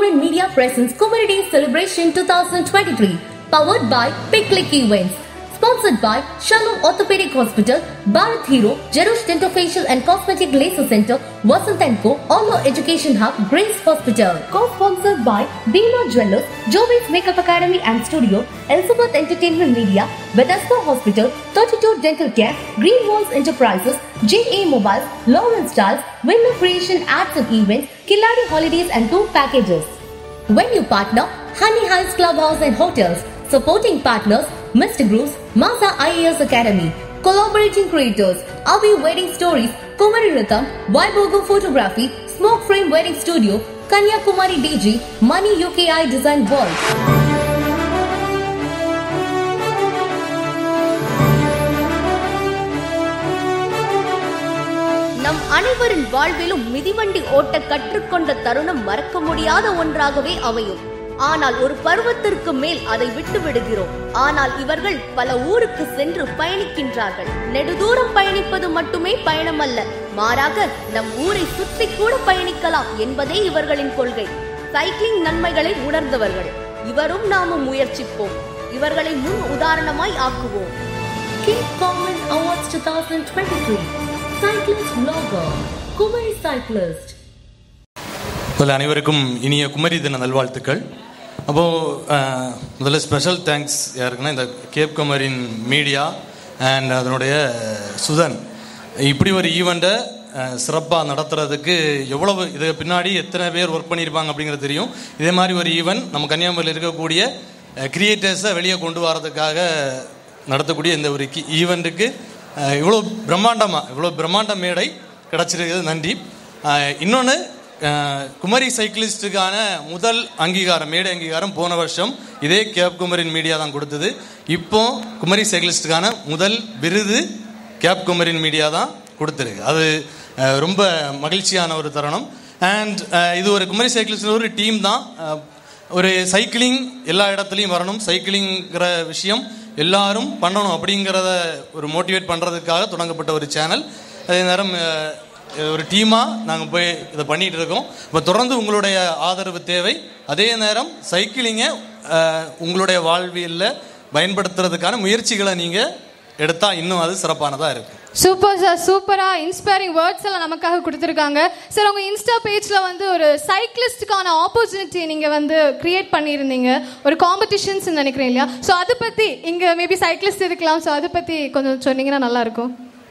Comrade Media presents Kumari Day Celebration 2023, powered by Pick Click Events. Sponsored by Shalom Orthopedic Hospital, Bharat Hero, Jerush Dentofacial and Cosmetic Laser Center, Vasant & Co, All Education Hub, Grace Hospital. Co-sponsored by Bima Jewelers, Jovis Makeup Academy and Studio, Elizabeth Entertainment Media, Bethesda Hospital, 32 Dental Care, Green Walls Enterprises, JA Mobiles, Lawrence Styles, Window Creation Ads and Events, Kiladi Holidays and Tour Packages. Venue partner Honey Heights Clubhouse and Hotels. Supporting partners Mr. Bruce, Masa IAS Academy. Collaborating creators Avi Wedding Stories, Kumari Rhythm, Vibogo Photography, Smoke Frame Wedding Studio, Kanya Kumari DG, Money UKI Design World. நம் அனைவரின் வாழ்விலும் மிதிவண்டி ஓட்ட கற்றுக்கொண்ட தருணம் மறக்க முடியாத ஒன்றாகவே அமையும் ஆனால் ஒரு பருவத்திற்கு மேல் அதை விட்டு விடுகிறோம் ஆனால் இவர்கள் பல ஊருக்கு சென்று பயணிக்கின்றார்கள் நெடுதூரம் பயணிப்பது மட்டுமே பயணம் அல்ல மாறாக நம் ஊரை சுற்றி கூட பயணிக்கலாம் என்பதே இவர்களின் கொள்கை சைக்கிளிங் நன்மைகளை உணர்ந்தவர்கள் இவரும் நாமும் முயற்சிப்போம் இவர்களை முன் உதாரணமாய் ஆக்குவோம் King Common Awards 2023. Cyclist Vlogger. Kumari Cyclist. முதல்ல அனைவருக்கும் இனிய குமரி தின நல்வாழ்த்துக்கள் அப்போது முதல்ல ஸ்பெஷல் தேங்க்ஸ் யாருக்குன்னா இந்த கேப் குமரின் மீடியா அண்ட் அதனுடைய சுதன் இப்படி ஒரு ஈவெண்ட்டை சிறப்பாக நடத்துறதுக்கு எவ்வளவு இது பின்னாடி எத்தனை பேர் ஒர்க் பண்ணியிருப்பாங்க அப்படிங்கிறது தெரியும் இதே மாதிரி ஒரு ஈவெண்ட் நம்ம கன்னியாகுமரியில் இருக்கக்கூடிய கிரியேட்டர்ஸை வெளியே கொண்டு வரதுக்காக நடத்தக்கூடிய இந்த ஒரு ஈவெண்ட்டுக்கு இவ்வளோ பிரம்மாண்டமாக இவ்வளோ பிரம்மாண்ட மேடை கிடச்சிருக்கிறது நன்றி இன்னொன்று குமரி சைக்கிளிஸ்டுக்கான முதல் அங்கீகாரம் மேடை அங்கீகாரம் போன வருஷம் இதே கேப் குமரின் மீடியா தான் கொடுத்தது இப்போ குமரி சைக்கிளிஸ்டுக்கான முதல் விருது கேப் குமரின் மீடியா தான் கொடுத்துருக்கு அது அஹ், ரொம்ப மகிழ்ச்சியான ஒரு தருணம் அண்ட் இது ஒரு குமரி சைக்கிளிஸ்ட் ஒரு டீம் தான் அஹ், ஒரு சைக்கிளிங் எல்லா இடத்துலையும் வரணும் சைக்கிளிங்கிற விஷயம் எல்லாரும் பண்ணணும் அப்படிங்கிறத ஒரு மோட்டிவேட் பண்ணுறதுக்காக தொடங்கப்பட்ட ஒரு சேனல் அதே நேரம் அஹ், ஒரு டீமாக நாங்கள் போய் இதை பண்ணிகிட்டு இருக்கோம் இப்போ தொடர்ந்து உங்களுடைய ஆதரவு தேவை அதே நேரம் சைக்கிளிங்கை அஹ், உங்களுடைய வாழ்வியலில் பயன்படுத்துறதுக்கான முயற்சிகளை நீங்கள் எடுத்தால் இன்னும் அது சிறப்பானதாக இருக்கும் சூப்பர் சார் சூப்பரா இன்ஸ்பைரிங் வேர்ட்ஸ் எல்லாம் நமக்காக கொடுத்துருக்காங்க சார் உங்க இன்ஸ்டா பேஜ்ல வந்து ஒரு சைக்கிளிஸ்டுக்கான ஆப்பர்ச்சுனிட்டி நீங்க வந்து கிரியேட் பண்ணியிருந்தீங்க ஒரு காம்படிஷன்ஸ் நினைக்கிறேன் இல்லையா ஸோ அதை பத்தி இங்க மேபி சைக்கிளிஸ்ட் இருக்கலாம் ஸோ அதை பத்தி கொஞ்சம் சொன்னீங்கன்னா நல்லா இருக்கும்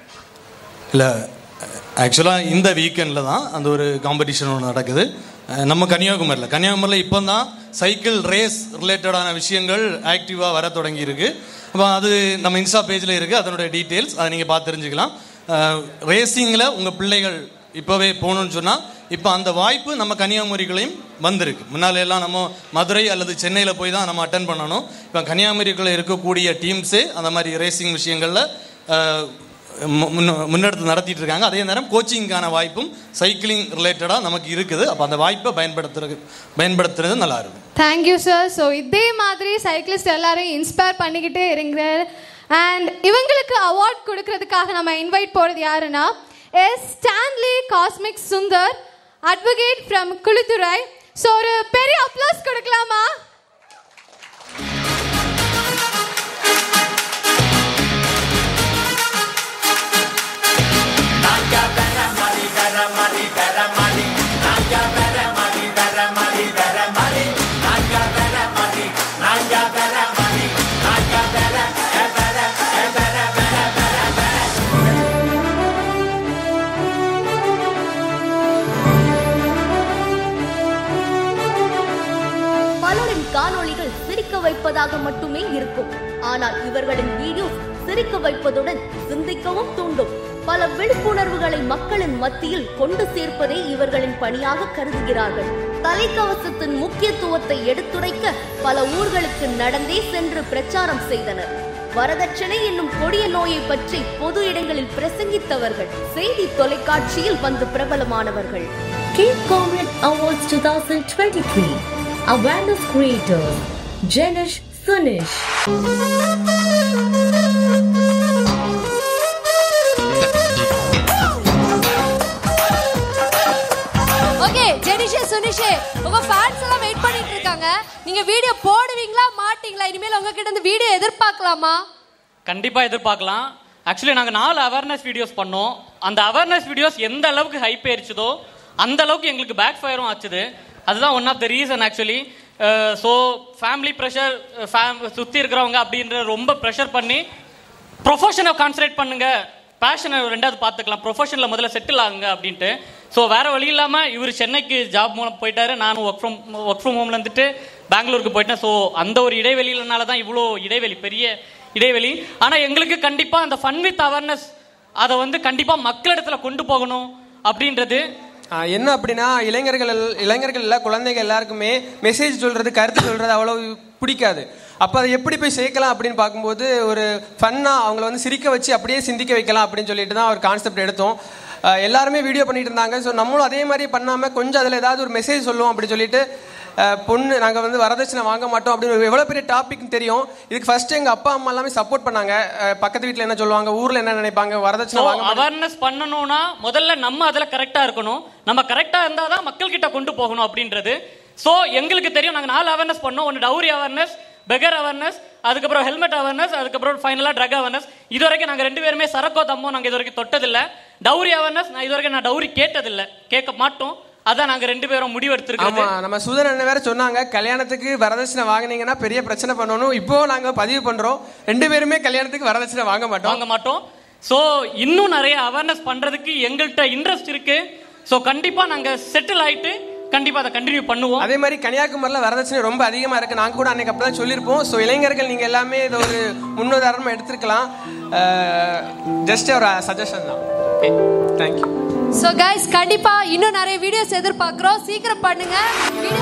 இல்லை ஆக்சுவலாக இந்த வீக்கெண்டில் தான் அந்த ஒரு காம்படிஷன் ஒன்று நடக்குது அஹ் நம்ம கன்னியாகுமரியில் கன்னியாகுமரியில் இப்போ தான் சைக்கிள் ரேஸ் ரிலேட்டடான விஷயங்கள் ஆக்டிவாக வர தொடங்கியிருக்கு அப்போ அது நம்ம இன்ஸ்டா பேஜில் இருக்குது அதனுடைய டீட்டெயில்ஸ் அதை நீங்கள் பார்த்து தெரிஞ்சுக்கலாம் ரேசிங்கில் உங்கள் பிள்ளைகள் இப்போவே போகணும்னு சொன்னால் இப்போ அந்த வாய்ப்பு நம்ம கன்னியாகுமரிகளையும் வந்திருக்கு முன்னால எல்லாம் நம்ம மதுரை அல்லது சென்னையில் போய் தான் நம்ம அட்டன் பண்ணணும் இப்போ கன்னியாகுமரிக்குள்ள இருக்கக்கூடிய டீம்ஸே அந்த மாதிரி ரேசிங் விஷயங்களில் அஹ், மு- முன்ன- முன்னெடுத்து நடத்திட்டு இருக்காங்க அதே நேரம் கோச்சிங்கான வாய்ப்பும் சைக்கிளிங் ரிலேட்டடாக நமக்கு இருக்குது அப்போ அந்த வாய்ப்பை பயன்படுத்துறது பயன்படுத்துறது நல்லா இருக்கும் தேங்க்யூ சார் ஸோ இதே மாதிரி சைக்கிளிஸ்ட் எல்லாரையும் இன்ஸ்பயர் பண்ணிக்கிட்டே இருங்க அண்ட் இவங்களுக்கு அவார்ட் கொடுக்கறதுக்காக நம்ம இன்வைட் போகிறது யாருன்னா S Stanley cosmic Sundar advocate from Kuzhithurai so ஒரு பெரிய அப்ளாஸ் கொடுக்கலாமா பலரின் காணொளிகள் சிரிக்க வைப்பதாக மட்டுமே இருக்கும் ஆனால் இவர்களின் வீடியோ சிரிக்க வைப்பதுடன் சிந்திக்கவும் தூண்டும் பல விழிப்புணர்வுகளை மக்களின் மத்தியில் கொண்டு சேர்ப்பதே இவர்களின் பணியாக கருதுகிறார்கள் தலைக்கவசத்தின் முக்கியத்துவத்தை எடுத்துரைக்க பல ஊர்களுக்கு நடந்தே சென்று பிரச்சாரம் செய்தனர் வரதட்சணை என்னும் கொடிய நோயை பற்றி பொது இடங்களில் பிரசங்கித்தவர்கள் செய்தி தொலைக்காட்சியில் வந்து பிரபலமானவர்கள் King Comrade Awards 2023. Awareness Creator. Janish Sunish. Okay ஜெனிஷா சுனிஷே உங்க ஃபேன்ஸ் எல்லாம் வெயிட் பண்ணிட்டு இருக்காங்க நீங்க வீடியோ போடுவீங்களா மாட்டீங்களா இனிமேல் உங்ககிட்ட இருந்து வீடியோ எதிர்பார்க்கலாமா கண்டிப்பா எதிர்பார்க்கலாம் ஆக்சுவலி நாங்க நாலு அவேர்னஸ் வீடியோஸ் பண்ணோம் அந்த அவேர்னஸ் வீடியோஸ் எந்த அளவுக்கு ஹைப் ஏறிச்சதோ அந்த அளவுக்கு எங்களுக்கு பேக் ஃபயரும் ஆச்சுது அதுதான் one of the reason actually so family pressure fame சுற்றி இருக்கிறவங்க அப்படின்ற ரொம்ப ப்ரெஷர் பண்ணி ப்ரொஃபஷனை கான்சன்ட்ரேட் பண்ணுங்க பேஷனை ரெண்டாவது பார்த்துக்கலாம் ப்ரொஃபஷனில் முதல்ல செட்டில் ஆகுங்க அப்படின்ட்டு ஸோ வேற வழி இல்லாமல் இவர் சென்னைக்கு ஜாப் மூலம் போயிட்டாரு நானும் ஒர்க் ஃப்ரம் ஒர்க் ஃப்ரம் ஹோம்ல இருந்துட்டு பெங்களூருக்கு போயிட்டேன் ஸோ அந்த ஒரு இடைவெளியினால தான் இவ்வளோ இடைவெளி பெரிய இடைவெளி ஆனால் எங்களுக்கு கண்டிப்பாக அந்த ஃபன் வித் அவேர்னஸ் அதை வந்து கண்டிப்பாக மக்களிடத்துல கொண்டு போகணும் அப்படின்றது ஆ, என்ன அப்படின்னா இளைஞர்கள் எல்- இளைஞர்கள் இல்லை குழந்தைகள் எல்லாருக்குமே மெசேஜ் சொல்றது கருத்து சொல்றது அவ்வளவு பிடிக்காது அப்போ அதை எப்படி போய் சேர்க்கலாம் அப்படின்னு பார்க்கும்போது ஒரு ஃபன்னாக அவங்கள வந்து சிரிக்க வச்சு அப்படியே சிந்திக்க வைக்கலாம் அப்படின்னு சொல்லிட்டு தான் ஒரு கான்செப்ட் எடுத்தோம் ஆ, எல்லாருமே வீடியோ பண்ணிட்டு இருந்தாங்க ஸோ நம்மளும் அதே மாதிரி பண்ணாமல் கொஞ்சம் அதில் ஏதாவது ஒரு மெசேஜ் சொல்லுவோம் அப்படின்னு சொல்லிட்டு ஆ, பொண்ணு நாங்கள் வந்து வரதட்சணை வாங்க மாட்டோம் அப்படின்னு எவ்வளோ பெரிய டாபிக் தெரியும் இதுக்கு ஃபர்ஸ்ட் எங்கள் அப்பா அம்மா எல்லாமே சப்போர்ட் பண்ணாங்க ஆ, பக்கத்து வீட்டில் என்ன சொல்லுவாங்க ஊரில் என்ன நினைப்பாங்க வரதட்சணை வாங்க மாட்டோம். அவேர்னஸ் பண்ணணும்னா முதல்ல நம்ம அதில் கரெக்டாக இருக்கணும் நம்ம கரெக்டாக இருந்தால் தான் மக்கள் கிட்ட கொண்டு போகணும் அப்படின்றது ஸோ எங்களுக்கு தெரியும் நாங்கள் நாலு அவேர்னஸ் பண்ணோம் ஒன்று டவுரி அவேர்னஸ் பெகர் அவேர்னஸ் அதுக்கப்புறம் ஹெல்மெட் அவேர்னஸ் அதுக்கப்புறம் ஃபைனலாக ட்ரக் அவேர்னஸ் இது வரைக்கும் நாங்கள் ரெண்டு பேருமே சரக்கோ தம்மோ நாங்கள் இது வரைக்கும் தொட்டதில்லை டவுரி அவேர்னஸ் நான் இது வரைக்கும் நான் டவுரி கேட்டதில்லை கேட்க மாட்டோம் அதான் நாங்கள் ரெண்டு பேரும் முடிவெடுத்திருக்கோம் ஆமா நம்ம சுதன் அண்ணன் வேற சொன்னாங்க கல்யாணத்துக்கு வரதட்சணை வாங்குனீங்கன்னா பெரிய பிரச்சனை பண்ணணும் இப்போ நாங்க பதிவு பண்றோம் ரெண்டு பேருமே கல்யாணத்துக்கு வரதட்சணை வாங்க மாட்டோம் வாங்க மாட்டோம் ஸோ இன்னும் நிறைய அவேர்னஸ் பண்றதுக்கு எங்கள்கிட்ட இன்ட்ரெஸ்ட் இருக்கு ஸோ கண்டிப்பா நாங்க செட்டில் ஆயிட்டு கண்டிப்பா அதை கண்டினியூ பண்ணுவோம் அதே மாதிரி கன்னியாகுமரியில் வரதட்சணை ரொம்ப அதிகமா இருக்கு நாங்க கூட அன்னைக்கு அப்பதான் சொல்லியிருப்போம் ஸோ இளைஞர்கள் நீங்க எல்லாமே இதை ஒரு முன்னுதாரணமா எடுத்துருக்கலாம் ஜஸ்ட் ஒரு சஜஷன் தான் ஓகே தேங்க்யூ ஸோ கைஸ் கண்டிப்பா இன்னும் நிறைய வீடியோஸ் எதிர்பார்க்குறோம் சீக்கிரம் பண்ணுங்க வீடியோ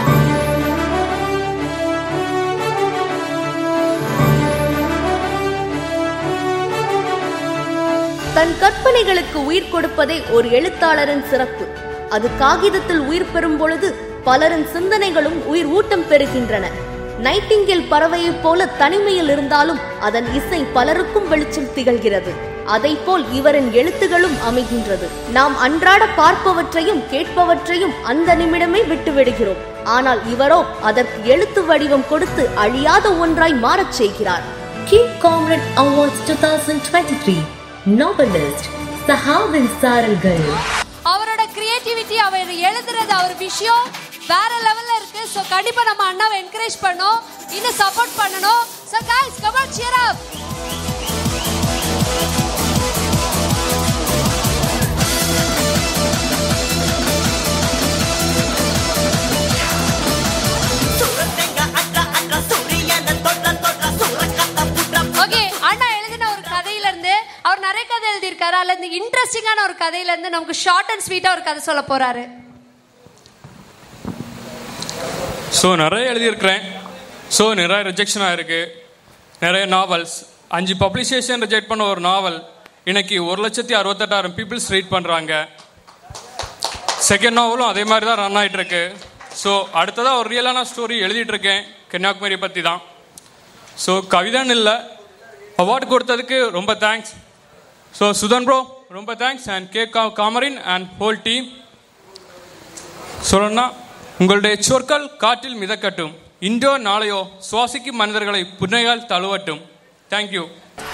தன் கற்பனைகளுக்கு உயிர் கொடுப்பதே ஒரு எழுத்தாளரின் சிறப்பு அது காகிதத்தில் உயிர் பெறும் பொழுது பலரின் சிந்தனைகளும் உயிர் ஊட்டம் பெறுகின்றன நைட்டிங்கேல் பறவையைப் போல தனிமையில் இருந்தாலும் அதன் இசை பலருக்கும் வெளிச்சம் திகழ்கிறது அதைப்போல் இவரின் எழுத்துகளும் அமைகின்றது நாம் அன்றாட பார்ப்பவற்றையும் கேட்பவற்றையும் அந்த நிமிடமே விட்டுவிடுகிறோம் ஆனால் இவரோ அதற்கு எழுத்து வடிவம் கொடுத்து அழியாத ஒன்றாய் மாறச் செய்கிறார் King Comrade Awards 2023 Novelist Sahavin Saralgal அவரோட கிரியேட்டிவிட்டி அவர் எழுதுறது அவர் விஷயம் வேற லெவல்ல இருக்கு ஸோ கண்டிப்பா நம்ம அண்ணாவை என்கரேஜ் பண்ணோம் இன்னும் சப்போர்ட் பண்ணணும் so guys come on cheer up okay அண்ணா எழுதின ஒரு கதையில இருந்து அவர் நிறைய கதை எழுதியிருக்காரு அதுல இருந்து இன்ட்ரெஸ்டிங்கான ஒரு கதையில இருந்து நமக்கு ஷார்ட் அண்ட் ஸ்வீட்டா ஒரு கதை சொல்ல போறாரு ஸோ நிறைய எழுதியிருக்கிறேன் ஸோ நிறைய ரிஜெக்ஷன் ஆயிருக்கு நிறைய நாவல்ஸ் அஞ்சு பப்ளிகேஷன் ரிஜெக்ட் பண்ண ஒரு நாவல் இன்னைக்கு ஒரு லட்சத்தி அறுபத்தெட்டாயிரம் பீப்புள்ஸ் ரீட் பண்ணுறாங்க செகண்ட் நாவலும் அதே மாதிரி தான் ரன் ஆகிட்டு இருக்கு ஸோ அடுத்ததாக ஒரு ரியலான ஸ்டோரி எழுதிட்டு இருக்கேன் கன்னியாகுமரி பற்றி தான் ஸோ கவிதான்னு இல்லை அவார்டு கொடுத்ததுக்கு ரொம்ப தேங்க்ஸ் ஸோ சுதன் ப்ரோ ரொம்ப தேங்க்ஸ் அண்ட் கே கா காமரின் அண்ட் ஹோல் டீம் சொல்லணும்னா உங்களுடைய சொற்கள் காற்றில் மிதக்கட்டும் இன்றோ நாளையோ சுவாசிக்கும் மனிதர்களை புன்னையால் தழுவட்டும் தேங்க்யூ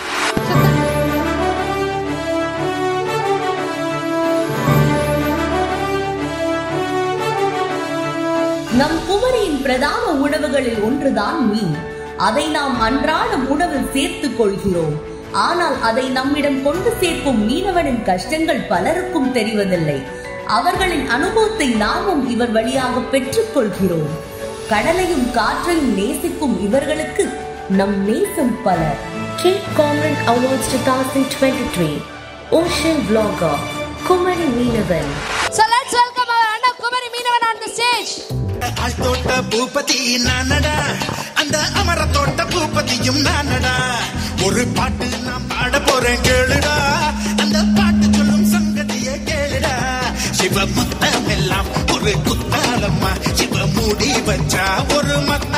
நம் குமரியின் பிரதான உணவுகளில் ஒன்றுதான் மீன் அதை நாம் அன்றாடம் உணவில் சேர்த்துக் கொள்கிறோம் ஆனால் அதை நம்மிடம் கொண்டு சேர்க்கும் மீனவனின் கஷ்டங்கள் பலருக்கும் தெரிவதில்லை அவர்களின் அனுபவத்தை நாமும் இவர் வழியாக பெற்றுக் கொள்கிறோம் கடலையும் காற்றையும் நேசிக்கும் இவர்களுக்கு நம் நேசம் பலர் K comrade awards two thousand twenty three ocean blogger Kumari மீனவன் So let's welcome our அண்ணா குமரி மீனவன் on the stage. ஆள் தோட்ட பூபதி நானடா அந்த அமர தோட்ட பூபதியும் நானடா ஒரு பாட்டு நான் பாட போறேன் கேளுடா அந்த பாட்டு சொல்லும் சங்கதியை கேளுடா சிவ முத்தம் எல்லாம் ஒரு குத்தாலம்மா சிவ மூடி வச்சா ஒரு மத்த